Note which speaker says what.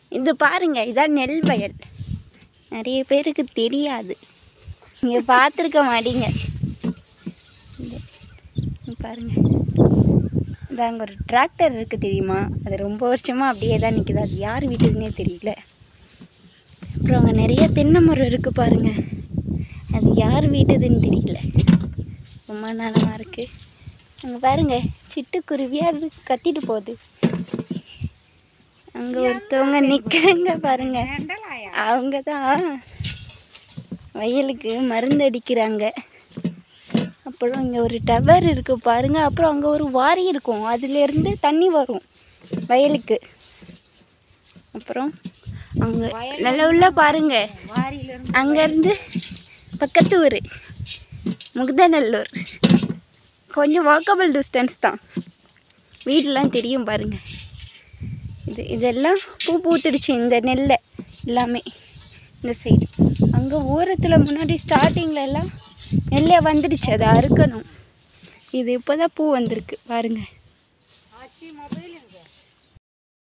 Speaker 1: இது பாருங்க இதான் நெல் வயல் நிறைய பேருக்கு தெரியாது நீங்க பார்த்துருக்க மாட்டீங்க இந்த- இங்க பாருங்க இந்த அங்கே ஒரு டிராக்டர் இருக்குது தெரியுமா அது ரொம்ப வருஷமாக அப்படியே தான் நிற்குது அது யார் வீட்டுதுன்னே தெரியல அப்புறம் அங்கே நிறைய தென்னை மரம் இருக்குது பாருங்க அது யார் வீட்டுதுன்னு தெரியல ரொம்ப நலமாக இருக்குது அங்கே பாருங்க சிட்டுக்குருவியாக அது கத்திட்டு போகுது அங்கே ஒருத்தவங்க நிற்கிறாங்க பாருங்க அவங்க தான் வயலுக்கு மருந்து அடிக்கிறாங்க அப்புறம் இங்கே ஒரு டவர் இருக்குது பாருங்க அப்புறம் அங்கே ஒரு வாரி இருக்கும் அதுலேருந்து தண்ணி வரும் வயலுக்கு அப்புறம் அங்கே நல்ல உள்ள பாருங்க அங்கேருந்து பக்கத்து ஊர் முகுதநல்லூர் கொஞ்சம் வாக்கபிள் டிஸ்டன்ஸ் தான் வீடெலாம் தெரியும் பாருங்க இது இதெல்லாம் பூ பூத்துடுச்சு இந்த நெல்லை எல்லாமே இந்த சைடு அங்கே ஓரத்தில் முன்னாடி ஸ்டார்டிங்கில் எல்லாம் நெல்லை வந்துடுச்சு அதை அறுக்கணும் இது இப்போ தான் பூ வந்திருக்கு பாருங்க